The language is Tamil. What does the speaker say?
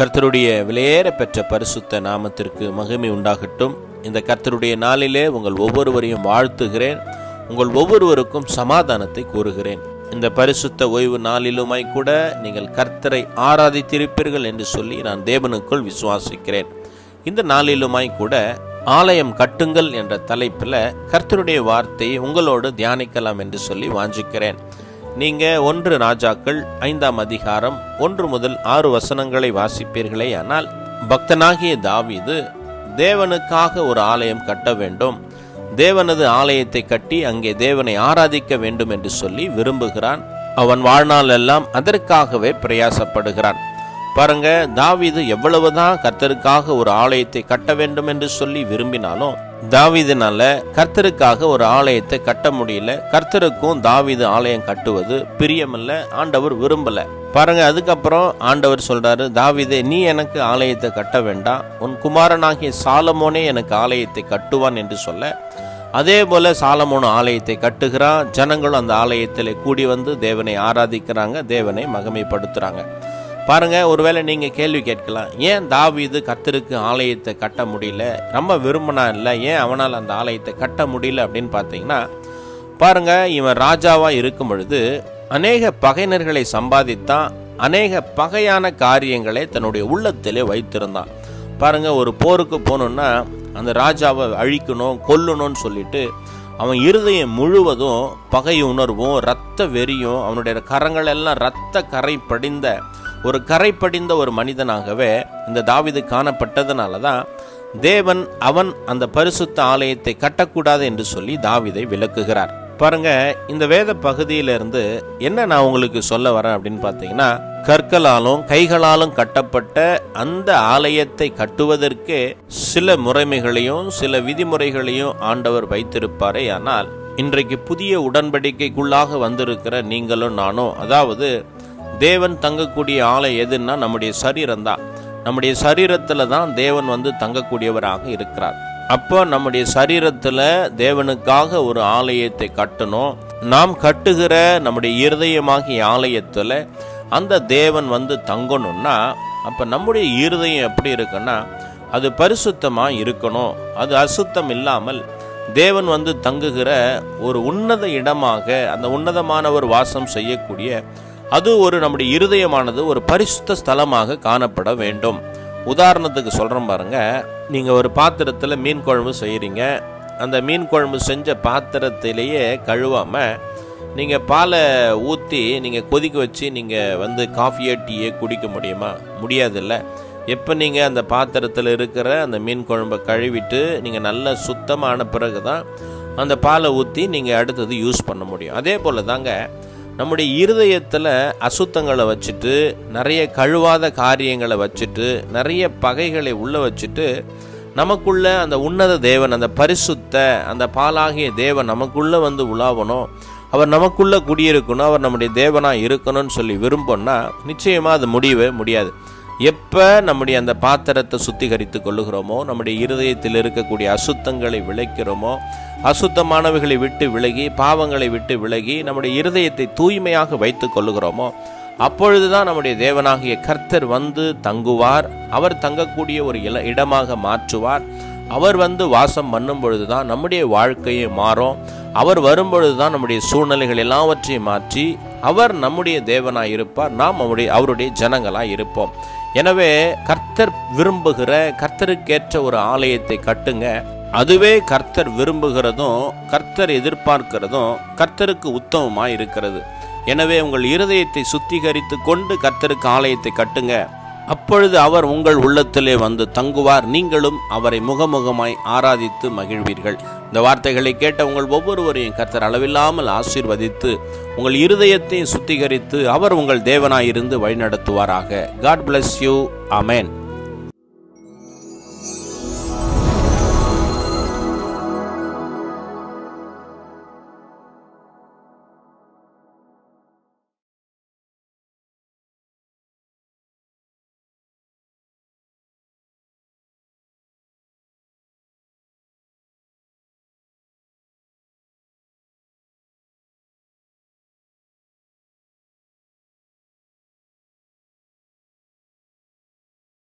கர்த்தருடைய விலையேற பெற்ற பரிசுத்த நாமத்திற்கு மகிமை உண்டாகட்டும் இந்த கர்த்தருடைய நாளிலே உங்கள் ஒவ்வொருவரையும் வாழ்த்துகிறேன் உங்கள் ஒவ்வொருவருக்கும் சமாதானத்தை கூறுகிறேன் இந்த பரிசுத்த ஓய்வு நாளிலுமாய் கூட நீங்கள் கர்த்தரை ஆராதித்திருப்பீர்கள் என்று சொல்லி நான் தேவனுக்குள் விசுவாசிக்கிறேன் இந்த நாளிலுமாய் கூட ஆலயம் கட்டுங்கள் என்ற தலைப்பில் கர்த்தருடைய வார்த்தையை உங்களோடு தியானிக்கலாம் என்று சொல்லி வாஞ்சிக்கிறேன் நீங்க ஒன்று ராஜாக்கள் ஐந்தாம் அதிகாரம் ஒன்று முதல் ஆறு வசனங்களை வாசிப்பீர்களே ஆனால் பக்தனாகிய தாவீது தேவனுக்காக ஒரு ஆலயம் கட்ட வேண்டும் தேவனது ஆலயத்தை கட்டி அங்கே தேவனை ஆராதிக்க வேண்டும் என்று சொல்லி விரும்புகிறான் அவன் வாழ்நாள் எல்லாம் அதற்காகவே பிரயாசப்படுகிறான் பாருங்க தாவீது எவ்வளவுதான் கர்த்தருக்காக ஒரு ஆலயத்தை கட்ட வேண்டும் என்று சொல்லி விரும்பினாலும் தாவீதுனால கர்த்தருக்காக ஒரு ஆலயத்தை கட்ட முடியல கர்த்தருக்கும் தாவீது ஆலயம் கட்டுவது பிரியமில்ல ஆண்டவர் விரும்பல பாருங்க அதுக்கப்புறம் ஆண்டவர் சொல்றாரு தாவீதே நீ எனக்கு ஆலயத்தை கட்ட வேண்டாம் உன் குமாரனாகிய சாலமோனே எனக்கு ஆலயத்தை கட்டுவான் என்று சொல்ல அதே போல சாலமோன் ஆலயத்தை கட்டுகிறான் ஜனங்களும் அந்த ஆலயத்தில் கூடி வந்து தேவனை ஆராதிக்கிறாங்க தேவனை மகிமைப்படுத்துறாங்க பாருங்க ஒருவேளை நீங்க கேள்வி கேட்கலாம் ஏன் தாவீது கர்த்தருக்கு ஆலயத்தை கட்ட முடியல ரொம்ப விரும்பினா இல்லை ஏன் அவனால் அந்த ஆலயத்தை கட்ட முடியல அப்படின்னு பார்த்தீங்கன்னா பாருங்க இவன் ராஜாவா இருக்கும் பொழுது அநேக பகையினர்களை சம்பாதித்தான் அநேக பகையான காரியங்களை தன்னுடைய உள்ளத்திலே வைத்திருந்தான் பாருங்க ஒரு போருக்கு போகணுன்னா அந்த ராஜாவை அழிக்கணும் கொல்லணும்னு சொல்லிட்டு அவன் இருதயம் முழுவதும் பகை உணர்வும் இரத்த வெறியும் அவனுடைய கரங்கள் எல்லாம் இரத்த கரை படிந்த ஒரு கரை படிந்த ஒரு மனிதனாகவே இந்த தாவிது காணப்பட்டதுனால தான் தேவன் அவன் அந்த பரிசுத்த ஆலயத்தை கட்டக்கூடாது என்று சொல்லி தாவிதை விளக்குகிறார் பாருங்க இந்த வேத பகுதியிலிருந்து என்ன நான் உங்களுக்கு சொல்ல வரேன் அப்படின்னு பார்த்தீங்கன்னா கற்களாலும் கைகளாலும் கட்டப்பட்ட அந்த ஆலயத்தை கட்டுவதற்கே சில முறைமைகளையும் சில விதிமுறைகளையும் ஆண்டவர் வைத்திருப்பாரே ஆனால் இன்றைக்கு புதிய உடன்படிக்கைக்குள்ளாக வந்திருக்கிற நீங்களும் நானும் அதாவது தேவன் தங்கக்கூடிய ஆலை எதுன்னா நம்முடைய சரீரம் தான் நம்முடைய சரீரத்தில் தான் தேவன் வந்து தங்கக்கூடியவராக இருக்கிறார் அப்போ நம்முடைய சரீரத்தில் தேவனுக்காக ஒரு ஆலயத்தை கட்டணும் நாம் கட்டுகிற நம்முடைய இருதயமாகிய ஆலயத்தில் அந்த தேவன் வந்து தங்கணும்னா அப்போ நம்முடைய இருதயம் எப்படி இருக்குன்னா அது பரிசுத்தமாக இருக்கணும் அது அசுத்தம் இல்லாமல் தேவன் வந்து தங்குகிற ஒரு உன்னத இடமாக அந்த உன்னதமானவர் வாசம் செய்யக்கூடிய அது ஒரு நம்முடைய இருதயமானது ஒரு பரிசுத்த ஸ்தலமாக காணப்பட வேண்டும் உதாரணத்துக்கு சொல்கிறோம் பாருங்க நீங்கள் ஒரு பாத்திரத்தில் மீன் குழம்பு செய்கிறீங்க அந்த மீன் குழம்பு செஞ்ச பாத்திரத்திலேயே கழுவாமல் நீங்கள் பாலை ஊற்றி நீங்கள் கொதிக்க வச்சு நீங்கள் வந்து காஃபியோ டீயே குடிக்க முடியுமா முடியாதுல்ல எப்போ நீங்கள் அந்த பாத்திரத்தில் இருக்கிற அந்த மீன் குழம்பை கழுவிட்டு நீங்கள் நல்லா சுத்தமான பிறகு தான் அந்த பாலை ஊற்றி நீங்கள் அடுத்தது யூஸ் பண்ண முடியும் அதே போல் தாங்க நம்முடைய இருதயத்தில் அசுத்தங்களை வச்சுட்டு நிறைய கழுவாத காரியங்களை வச்சுட்டு நிறைய பகைகளை உள்ள வச்சுட்டு நமக்குள்ள அந்த உன்னத தேவன் அந்த பரிசுத்த அந்த பாலாகிய தேவன் நமக்குள்ள வந்து உலாவணும் அவர் நமக்குள்ள குடியிருக்கணும் அவர் நம்முடைய தேவனாக இருக்கணும்னு சொல்லி விரும்பும்னா நிச்சயமாக அது முடியவே முடியாது எப்போ நம்முடைய அந்த பாத்திரத்தை சுத்திகரித்து கொள்ளுகிறோமோ நம்முடைய இருதயத்தில் இருக்கக்கூடிய அசுத்தங்களை விளைக்கிறோமோ அசுத்தமானவைகளை விட்டு விலகி பாவங்களை விட்டு விலகி நம்முடைய இருதயத்தை தூய்மையாக வைத்து கொள்ளுகிறோமோ அப்பொழுதுதான் நம்முடைய தேவனாகிய கர்த்தர் வந்து தங்குவார் அவர் தங்கக்கூடிய ஒரு இல இடமாக மாற்றுவார் அவர் வந்து வாசம் பண்ணும் பொழுதுதான் நம்முடைய வாழ்க்கையை மாறும் அவர் வரும்பொழுது தான் நம்முடைய சூழ்நிலைகள் எல்லாவற்றையும் மாற்றி அவர் நம்முடைய தேவனாய் இருப்பார் நாம் அவருடைய அவருடைய ஜனங்களாய் இருப்போம் எனவே கர்த்தர் விரும்புகிற கர்த்தருக்கேற்ற ஒரு ஆலயத்தை கட்டுங்க அதுவே கர்த்தர் விரும்புகிறதும் கர்த்தர் எதிர்பார்க்கிறதும் கர்த்தருக்கு உத்தமமாக இருக்கிறது எனவே உங்கள் இருதயத்தை சுத்திகரித்து கொண்டு கர்த்தருக்கு ஆலயத்தை கட்டுங்க அப்பொழுது அவர் உங்கள் உள்ளத்திலே வந்து தங்குவார் நீங்களும் அவரை முகமுகமாய் ஆராதித்து மகிழ்வீர்கள் இந்த வார்த்தைகளை கேட்ட உங்கள் ஒவ்வொருவரையும் கர்த்தர் அளவில்லாமல் ஆசீர்வதித்து உங்கள் இருதயத்தையும் சுத்திகரித்து அவர் உங்கள் தேவனாயிருந்து வழிநடத்துவாராக காட் பிளஸ் யூ அமேன்